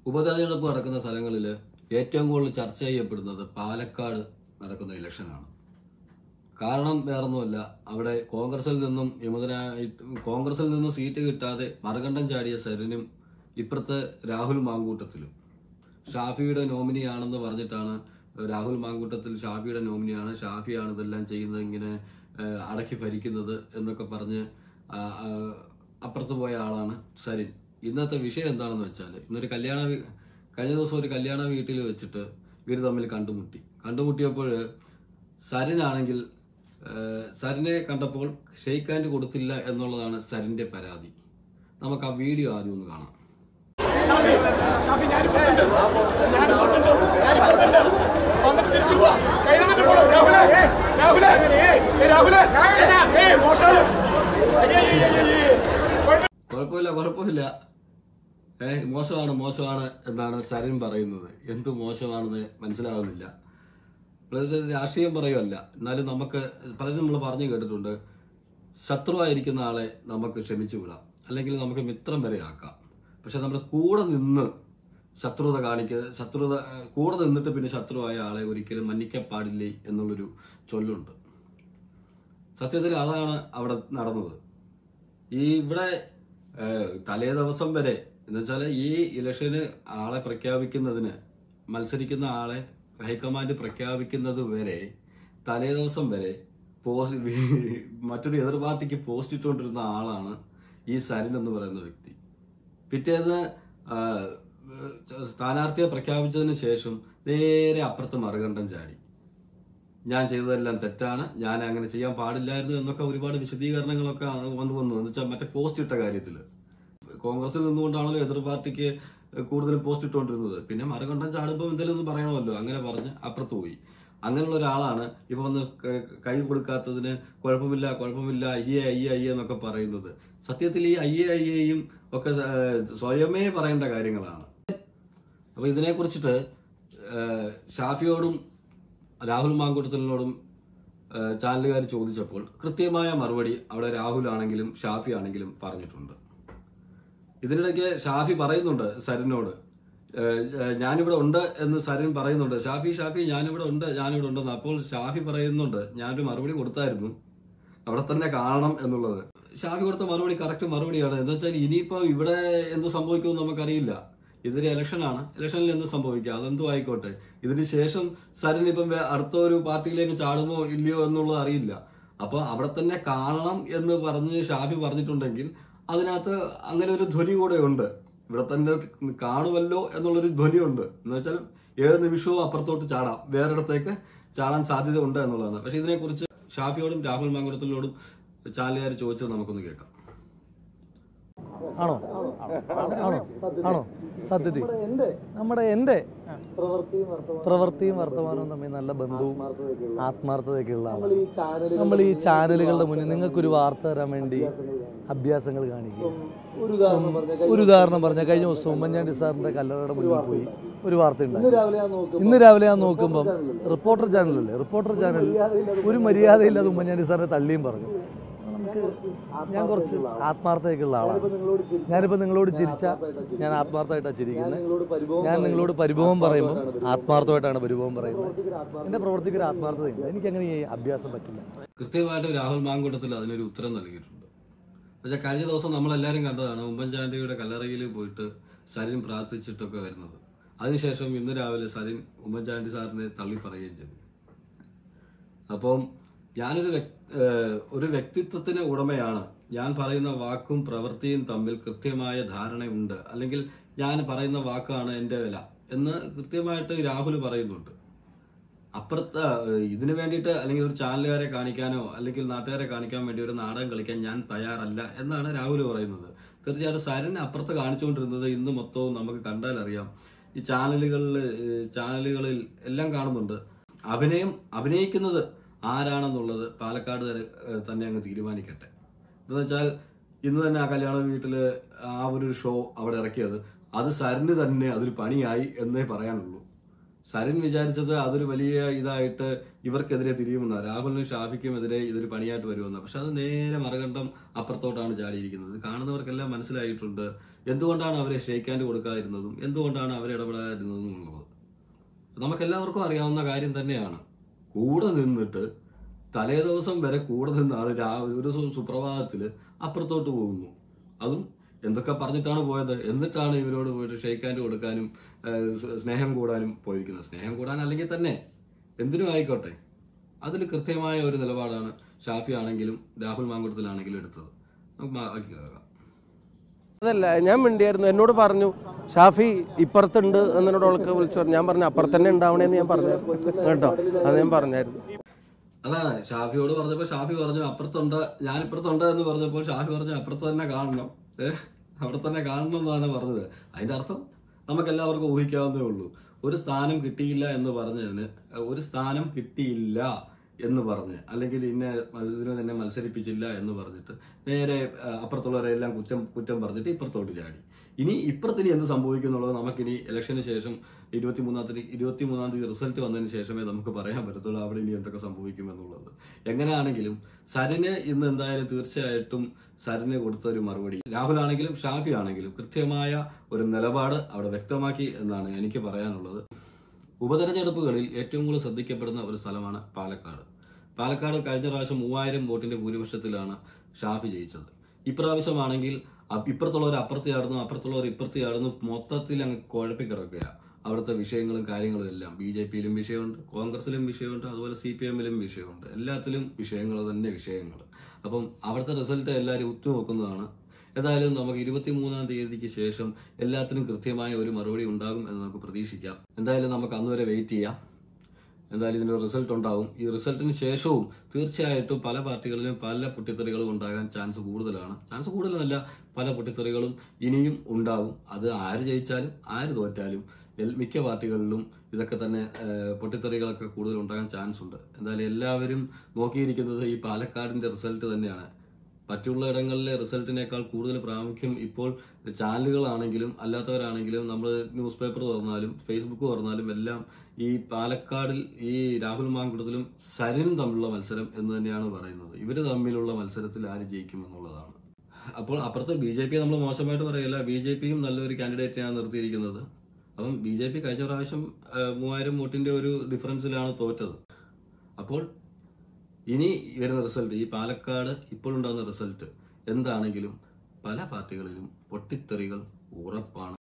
ഉപതെരഞ്ഞെടുപ്പ് നടക്കുന്ന സ്ഥലങ്ങളിൽ ഏറ്റവും കൂടുതൽ ചർച്ച ചെയ്യപ്പെടുന്നത് പാലക്കാട് നടക്കുന്ന ഇലക്ഷനാണ് കാരണം വേറൊന്നുമല്ല അവിടെ കോൺഗ്രസിൽ നിന്നും വിമതനായി കോൺഗ്രസിൽ നിന്നും സീറ്റ് കിട്ടാതെ മറുകണ്ഠം ചാടിയ സരിനും ഇപ്പുറത്തെ രാഹുൽ മാങ്കൂട്ടത്തിലും ഷാഫിയുടെ നോമിനിയാണെന്ന് പറഞ്ഞിട്ടാണ് രാഹുൽ മാങ്കൂട്ടത്തിൽ ഷാഫിയുടെ നോമിനിയാണ് ഷാഫിയാണ് ഇതെല്ലാം ചെയ്യുന്നത് ഇങ്ങനെ ഏഹ്, അടക്കി ഭരിക്കുന്നത് എന്നൊക്കെ പറഞ്ഞ് ആ, ആ, അപ്പുറത്ത് പോയ ആളാണ് സരിൻ ഇന്നത്തെ വിഷയം എന്താണെന്ന് വെച്ചാൽ ഇന്നൊരു കല്യാണ വീ- കഴിഞ്ഞ ദിവസം ഒരു കല്യാണ വീട്ടിൽ വെച്ചിട്ട് ഇവർ തമ്മിൽ കണ്ടുമുട്ടി കണ്ടുമുട്ടിയപ്പോൾ സരിനാണെങ്കിൽ ഏഹ്, സരിനെ കണ്ടപ്പോൾ ഷെയ്ക്ക് ഹാൻഡ് കൊടുത്തില്ല എന്നുള്ളതാണ് സരിന്റെ പരാതി നമുക്ക് ആ വീഡിയോ ആദ്യം ഒന്ന് കാണാം ഷാഫി ഞാനിപ്പോണ്ട് ഞാനിപ്പോണ്ട് ഞാനിപ്പോണ്ട് വന്നിട്ട് തിരിച്ചു പോവാ കൈ തന്നിട്ട് പോണം രാഹുലെ രാഹുലെ ഏ രാഹുലെ ഏ മോശമാണ് അയ്യേ അയ്യേ അയ്യേ കുഴപ്പമില്ല കുഴപ്പമില്ല ഏ മോശമാണ് മോശമാണ് എന്നാണ് സരിൻ പറയുന്നത് എന്ത് മോശമാണെന്ന് മനസ്സിലാകുന്നില്ല നമ്മളിത് രാഷ്ട്രീയം പറയുമല്ല എന്നാലും നമുക്ക് പലരും നമ്മൾ പറഞ്ഞു കേട്ടിട്ടുണ്ട് ശത്രുവായിരിക്കുന്ന ആളെ നമുക്ക് ക്ഷമിച്ചു വിടാം അല്ലെങ്കിൽ നമുക്ക് മിത്രം വരെ ആക്കാം പക്ഷെ നമ്മുടെ കൂടെ നിന്ന് ശത്രുത കാണിക്ക ശത്രുത ഏ, കൂടെ നിന്നിട്ട് പിന്നെ ശത്രുവായ ആളെ ഒരിക്കലും മന്നിക്കാൻ പാടില്ലേ എന്നുള്ളൊരു ചൊല്ലുണ്ട് സത്യത്തിൽ അതാണ് അവിടെ നടന്നത് ഈ ഇവിടെ ഏഹ്, തലേ ദിവസം വരെ എന്ന് വെച്ചാൽ ഈ ഇലക്ഷന് ആളെ പ്രഖ്യാപിക്കുന്നതിന് മത്സരിക്കുന്ന ആളെ ഹൈക്കമാൻഡ് പ്രഖ്യാപിക്കുന്നത് വരെ തലേ ദിവസം വരെ പോസ്റ്റ് മറ്റൊരു എതിർ പാർട്ടിക്ക് പോസ്റ്റ് ഇട്ടുകൊണ്ടിരുന്ന ആളാണ് ഈ സരിൻ എന്ന് പറയുന്ന വ്യക്തി പിറ്റേന്ന് ആ, സ്ഥാനാർത്ഥിയെ പ്രഖ്യാപിച്ചതിന് ശേഷം നേരെ അപ്പുറത്ത് മറുകണ്ഠം ചാടി ഞാൻ ചെയ്തതെല്ലാം തെറ്റാണ് ഞാൻ അങ്ങനെ ചെയ്യാൻ പാടില്ലായിരുന്നു എന്നൊക്കെ ഒരുപാട് വിശദീകരണങ്ങളൊക്കെ വന്നു വന്നു എന്ന് വെച്ചാൽ മറ്റേ പോസ്റ്റ് ഇട്ട കാര്യത്തിൽ കോൺഗ്രസിൽ നിന്നുകൊണ്ടാണല്ലോ എതിർ പാർട്ടിക്ക് കൂടുതൽ പോസ്റ്റ് ഇട്ടുകൊണ്ടിരുന്നത് പിന്നെ മറുകണ്ഠം ചാടുമ്പോൾ എന്തെങ്കിലും ഒന്ന് പറയണമല്ലോ അങ്ങനെ പറഞ്ഞ് അപ്പുറത്ത് പോയി അങ്ങനെയുള്ള ഒരാളാണ് ഇപ്പൊ വന്ന് ക- കൈ കൊടുക്കാത്തതിന് കുഴപ്പമില്ല കുഴപ്പമില്ല അയ്യേ അയ്യേ അയ്യേ എന്നൊക്കെ പറയുന്നത് സത്യത്തിൽ ഈ അയ്യേ അയ്യേയും ഒക്കെ ഏഹ്, സ്വയമേ പറയേണ്ട കാര്യങ്ങളാണ് അപ്പൊ ഇതിനെ കുറിച്ചിട്ട് ഷാഫിയോടും രാഹുൽ മാങ്കുട്ടത്തിനോടും ചാനലുകാർ ചോദിച്ചപ്പോൾ കൃത്യമായ മറുപടി അവിടെ രാഹുൽ ആണെങ്കിലും ഷാഫി ആണെങ്കിലും പറഞ്ഞിട്ടുണ്ട് ഇതിനിടയ്ക്ക് ഷാഫി പറയുന്നുണ്ട് സരിനോട് ഏഹ്, ഏഹ്, ഞാനിവിടെ ഉണ്ട് എന്ന് സരിൻ പറയുന്നുണ്ട് ഷാഫി ഷാഫി ഞാനിവിടെ ഉണ്ട് ഞാനിവിടെ ഉണ്ടെന്ന് അപ്പോൾ ഷാഫി പറയുന്നുണ്ട് ഞാനൊരു മറുപടി കൊടുത്തായിരുന്നു അവിടെ തന്നെ കാണണം എന്നുള്ളത് ഷാഫി കൊടുത്ത മറുപടി കറക്റ്റ് മറുപടിയാണ് എന്ന് വെച്ചാൽ ഇനിയിപ്പോ ഇവിടെ എന്ത് സംഭവിക്കുമെന്ന് നമുക്കറിയില്ല ഇതൊരു ഇലക്ഷനാണ് ഇലക്ഷനിൽ എന്ത് സംഭവിക്കാം അതെന്തോ ആയിക്കോട്ടെ ഇതിന് ശേഷം സരിൻ ഇപ്പം വേ- അടുത്ത ഒരു പാർട്ടിയിലേക്ക് ചാടുമോ ഇല്ലയോ എന്നുള്ളത് അറിയില്ല അപ്പൊ അവിടെ തന്നെ കാണണം എന്ന് പറഞ്ഞ് ഷാഫി പറഞ്ഞിട്ടുണ്ടെങ്കിൽ അതിനകത്ത് അങ്ങനെ ഒരു ധ്വനി കൂടെ ഉണ്ട് ഇവിടെ തന്നെ കാണുമല്ലോ എന്നുള്ളൊരു ധ്വനി ഉണ്ട് എന്ന് വെച്ചാൽ ഏത് നിമിഷവും അപ്പുറത്തോട്ട് ചാടാം വേറെടുത്തേക്ക് ചാടാൻ സാധ്യത ഉണ്ട് എന്നുള്ളതാണ് പക്ഷെ ഇതിനെക്കുറിച്ച് ഷാഫിയോടും രാഹുൽ മാങ്കുടത്തിനോടും ചാനലുകാർ ചോദിച്ചത് നമുക്കൊന്ന് കേൾക്കാം ആണോ ആണോ ആണോ സത്യത്തിൽ നമ്മുടെ എൻ്റെ പ്രവൃത്തിയും വർത്തമാനവും തമ്മിൽ നല്ല ബന്ധവും ആത്മാർത്ഥതയൊക്കെ ഉള്ള ആളാണ് നമ്മൾ ഈ ചാനലുകളുടെ മുന്നിൽ നിങ്ങൾക്കൊരു വാർത്ത തരാൻ വേണ്ടി അഭ്യാസങ്ങൾ കാണിക്കും ഒരു ഉദാഹരണം പറഞ്ഞാൽ കഴിഞ്ഞ ദിവസം ഉമ്മൻചാണ്ടി സാറിന്റെ കല്ലറയുടെ മുന്നിൽ പോയി ഒരു വാർത്ത ഉണ്ടായി ഇന്ന് രാവിലെ ഞാൻ നോക്കുമ്പം റിപ്പോർട്ടർ ചാനലല്ലേ റിപ്പോർട്ടർ ചാനൽ ഒരു മര്യാദയില്ലാതെ ഉമ്മൻചാണ്ടി സാറിനെ തള്ളിയും പറഞ്ഞു നമുക്ക് ഞാൻ കുറച്ച് ആത്മാർത്ഥതയൊക്കെ ഉള്ള ആളാണ് ഞാനിപ്പോൾ നിങ്ങളോട് ചിരിച്ച ഞാൻ ആത്മാർത്ഥമായിട്ടാണ് ചിരിക്കുന്നത് ഞാൻ നിങ്ങളോട് പരിഭവം പറയുമ്പോൾ ആത്മാർത്ഥമായിട്ടാണ് പരിഭവം പറയുന്നത് എൻ്റെ പ്രവർത്തിക്ക് ഒരു ആത്മാർത്ഥതയുണ്ട് എനിക്കങ്ങനെ ഈ അഭ്യാസം പറ്റില്ല കൃത്യമായിട്ട് രാഹുൽ മാങ്കൂട്ടത്തിൽ അതിനൊരു ഉത്തരം നൽകിയിട്ടുണ്ട് എന്നുവെച്ചാൽ കഴിഞ്ഞ ദിവസം നമ്മളെല്ലാവരും കണ്ടതാണ് ഉമ്മൻചാണ്ടിയുടെ കല്ലറയിൽ പോയിട്ട് സരിൻ പ്രാർത്ഥിച്ചിട്ടൊക്കെ വരുന്നത് അതിനുശേഷം ഇന്ന് രാവിലെ സരിൻ ഉമ്മൻചാണ്ടി സാറിനെ തള്ളി പറയുകയും ചെയ്തു അപ്പം ഞാനൊരു വ്യക്- ഏഹ് ഒരു വ്യക്തിത്വത്തിന് ഉടമയാണ് ഞാൻ പറയുന്ന വാക്കും പ്രവൃത്തിയും തമ്മിൽ കൃത്യമായ ധാരണയുണ്ട് അല്ലെങ്കിൽ ഞാൻ പറയുന്ന വാക്കാണ് എൻ്റെ വില എന്ന് കൃത്യമായിട്ട് രാഹുൽ പറയുന്നുണ്ട് അപ്പുറത്ത് ഏഹ്, ഇതിനു വേണ്ടിയിട്ട് അല്ലെങ്കിൽ ഒരു ചാനലുകാരെ കാണിക്കാനോ അല്ലെങ്കിൽ നാട്ടുകാരെ കാണിക്കാൻ വേണ്ടി ഒരു നാടകം കളിക്കാൻ ഞാൻ തയ്യാറല്ല എന്നാണ് രാഹുൽ പറയുന്നത് തീർച്ചയായിട്ടും സരൻ അപ്പുറത്ത് കാണിച്ചുകൊണ്ടിരുന്നത് ഇന്ന് മൊത്തവും നമുക്ക് കണ്ടാൽ അറിയാം ഈ ചാനലുകളിൽ ഏഹ്, ചാനലുകളിൽ എല്ലാം കാണുന്നുണ്ട് അഭിനയം അഭിനയിക്കുന്നത് ആരാണെന്നുള്ളത് പാലക്കാട് തന്നെ- ഏഹ്, തന്നെ അങ്ങ് തീരുമാനിക്കട്ടെ എന്ന് വെച്ചാൽ ഇന്ന് തന്നെ ആ കല്യാണ വീട്ടില് ആ ഒരു ഷോ അവിടെ ഇറക്കിയത് അത് സരന് തന്നെ അതൊരു പണിയായി എന്നേ പറയാനുള്ളൂ സരൻ വിചാരിച്ചത് അതൊരു വലിയ ഇതായിട്ട് ഇവർക്കെതിരെ തിരിയുമെന്ന രാഹുലിനും ഷാഫിക്കുമെതിരെ ഇതൊരു പണിയായിട്ട് വരുമെന്ന പക്ഷെ അത് നേരെ മറുകണ്ഠം അപ്പുറത്തോട്ടാണ് ചാടിയിരിക്കുന്നത് ഇത് കാണുന്നവർക്കെല്ലാം മനസ്സിലായിട്ടുണ്ട് എന്തുകൊണ്ടാണ് അവരെ ഷെയ്ക്ക് ഹാൻഡ് കൊടുക്കാതിരുന്നതും എന്തുകൊണ്ടാണ് അവർ ഇടപെടാതിരുന്നതും എന്നുള്ളത് നമുക്കെല്ലാവർക്കും അറിയാവുന്ന കാര്യം തന്നെയാണ് കൂടെ നിന്നിട്ട് തലേ ദിവസം വരെ കൂടെ നിന്നാണ് രാവിലെ ഒരു ദിവസം സുപ്രഭാതത്തില് അപ്പുറത്തോട്ട് പോകുന്നു അതും എന്തൊക്കെ പറഞ്ഞിട്ടാണ് പോയത് എന്നിട്ടാണ് ഇവരോട് പോയിട്ട് ഷെയ്ക്ക് ഹാൻഡ് കൊടുക്കാനും ഏഹ്, സ് സ്നേഹം കൂടാനും പോയിരിക്കുന്നത് സ്നേഹം കൂടാൻ അല്ലെങ്കിൽ തന്നെ എന്തിനും ആയിക്കോട്ടെ അതിൽ കൃത്യമായ ഒരു നിലപാടാണ് ഷാഫി ആണെങ്കിലും രാഹുൽ മാങ്കുടത്തിലാണെങ്കിലും എടുത്തത് നമുക്ക് ബാക്കി കേൾക്കാം അതല്ല ഞാൻ മിണ്ടിയായിരുന്നു എന്നോട് പറഞ്ഞു ഷാഫി ഇപ്പുറത്തുണ്ട് എന്നോട് അവൾക്ക് വിളിച്ചു പറഞ്ഞു ഞാൻ പറഞ്ഞു അപ്പുറത്ത് തന്നെ ഉണ്ടാവണേന്ന് ഞാൻ പറഞ്ഞായിരുന്നു കേട്ടോ അത് ഞാൻ പറഞ്ഞായിരുന്നു അതാണ് ഷാഫിയോട് പറഞ്ഞപ്പോൾ ഷാഫി പറഞ്ഞു അപ്പുറത്തുണ്ട് ഞാൻ ഇപ്പുറത്തുണ്ട് എന്ന് പറഞ്ഞപ്പോൾ ഷാഫി പറഞ്ഞു അപ്പുറത്ത് തന്നെ കാണണം ഏഹ് അവിടെ തന്നെ കാണണം എന്നാണ് പറഞ്ഞത് അതിന്റെ അർത്ഥം നമുക്ക് എല്ലാവർക്കും ഊഹിക്കാവുന്നേ ഉള്ളൂ ഒരു സ്ഥാനം കിട്ടിയില്ല എന്ന് പറഞ്ഞതിന് ഒരു സ്ഥാനം കിട്ടിയില്ല എന്ന് പറഞ്ഞ് അല്ലെങ്കിൽ ഇന്ന ഇതിനെ തന്നെ മത്സരിപ്പിച്ചില്ല എന്ന് പറഞ്ഞിട്ട് നേരെ ആ, അപ്പുറത്തുള്ളവരെല്ലാം കുറ്റം കുറ്റം പറഞ്ഞിട്ട് ഇപ്പുറത്തോട്ട് ചാടി ഇനി ഇപ്പുറത്തിനി എന്ത് സംഭവിക്കുന്നുള്ളത് നമുക്കിനി ഇലക്ഷന് ശേഷം ഇരുപത്തി മൂന്നാം തീയതി ഇരുപത്തി മൂന്നാം തീയതി റിസൾട്ട് വന്നതിന് ശേഷമേ നമുക്ക് പറയാൻ പറ്റത്തുള്ളൂ അവിടെ ഇനി എന്തൊക്കെ സംഭവിക്കും എന്നുള്ളത് എങ്ങനെയാണെങ്കിലും സരിന് ഇന്ന് എന്തായാലും തീർച്ചയായിട്ടും സരിന് കൊടുത്ത ഒരു മറുപടി രാഹുൽ ആണെങ്കിലും ഷാഫി ആണെങ്കിലും കൃത്യമായ ഒരു നിലപാട് അവിടെ വ്യക്തമാക്കി എന്നാണ് എനിക്ക് പറയാനുള്ളത് ഉപതെരഞ്ഞെടുപ്പുകളിൽ ഏറ്റവും കൂടുതൽ ശ്രദ്ധിക്കപ്പെടുന്ന ഒരു സ്ഥലമാണ് പാലക്കാട് പാലക്കാട് കഴിഞ്ഞ പ്രാവശ്യം മൂവായിരം വോട്ടിന്റെ ഭൂരിപക്ഷത്തിലാണ് ഷാഫി ജയിച്ചത് ഇപ്രാവശ്യമാണെങ്കിൽ അപ്പ് ഇപ്പുറത്തുള്ളവർ അപ്പുറത്ത് ചാടുന്നു അപ്പുറത്തുള്ളവർ ഇപ്പുറത്ത് ചാടുന്നു മൊത്തത്തിൽ അങ്ങ് കുഴപ്പിക്കിടക്കുക അവിടുത്തെ വിഷയങ്ങളും കാര്യങ്ങളും എല്ലാം ബി ജെ പിയിലും വിഷയമുണ്ട് കോൺഗ്രസിലും വിഷയമുണ്ട് അതുപോലെ സി പി എമ്മിലും വിഷയമുണ്ട് എല്ലാത്തിലും വിഷയങ്ങൾ തന്നെ വിഷയങ്ങൾ അപ്പം അവിടുത്തെ റിസൾട്ട് എല്ലാവരും ഉറ്റുനോക്കുന്നതാണ് ഏതായാലും നമുക്ക് ഇരുപത്തി മൂന്നാം തീയതിക്ക് ശേഷം എല്ലാത്തിനും കൃത്യമായ ഒരു മറുപടി ഉണ്ടാകും എന്ന് നമുക്ക് പ്രതീക്ഷിക്കാം എന്തായാലും നമുക്ക് അന്ന് വരെ വെയിറ്റ് ചെയ്യാം എന്തായാലും ഇതിന്റെ റിസൾട്ട് ഉണ്ടാവും ഈ റിസൾട്ടിന് ശേഷവും തീർച്ചയായിട്ടും പല പാർട്ടികളിലും പല പൊട്ടിത്തെറികളും ഉണ്ടാകാൻ ചാൻസ് കൂടുതലാണ് ചാൻസ് കൂടുതലല്ല പല പൊട്ടിത്തെറികളും ഇനിയും ഉണ്ടാകും അത് ആര് ജയിച്ചാലും ആര് തോറ്റാലും എൽ- മിക്ക പാർട്ടികളിലും ഇതൊക്കെ തന്നെ ഏഹ്, പൊട്ടിത്തെറികളൊക്കെ കൂടുതൽ ഉണ്ടാകാൻ ചാൻസ് ഉണ്ട് എന്തായാലും എല്ലാവരും നോക്കിയിരിക്കുന്നത് ഈ പാലക്കാടിന്റെ റിസൾട്ട് തന്നെയാണ് മറ്റുള്ള ഇടങ്ങളിലെ റിസൾട്ടിനേക്കാൾ കൂടുതൽ പ്രാമുഖ്യം ഇപ്പോൾ ചാനലുകളാണെങ്കിലും അല്ലാത്തവരാണെങ്കിലും നമ്മൾ ന്യൂസ് പേപ്പർ തുറന്നാലും ഫേസ്ബുക്ക് തുറന്നാലും എല്ലാം ഈ പാലക്കാടിൽ ഈ രാഹുൽ മാങ്കുടത്തിലും സരിനും തമ്മിലുള്ള മത്സരം എന്ന് തന്നെയാണ് പറയുന്നത് ഇവർ തമ്മിലുള്ള മത്സരത്തിൽ ആര് ജയിക്കും എന്നുള്ളതാണ് അപ്പോൾ അപ്പുറത്ത് ബി ജെ പി നമ്മൾ മോശമായിട്ട് പറയില്ല ബി ജെ പിയും നല്ലൊരു കാൻഡിഡേറ്റിനെയാണ് നിർത്തിയിരിക്കുന്നത് അപ്പം ബി ജെ പി കഴിഞ്ഞ പ്രാവശ്യം ആ, മൂവായിരം വോട്ടിന്റെ ഒരു ഡിഫറൻസിലാണ് തോറ്റത് അപ്പോൾ ഇനി വരുന്ന റിസൾട്ട് ഈ പാലക്കാട് ഇപ്പോഴുണ്ടാകുന്ന റിസൾട്ട് എന്താണെങ്കിലും പല പാർട്ടികളിലും പൊട്ടിത്തെറികൾ ഉറപ്പാണ്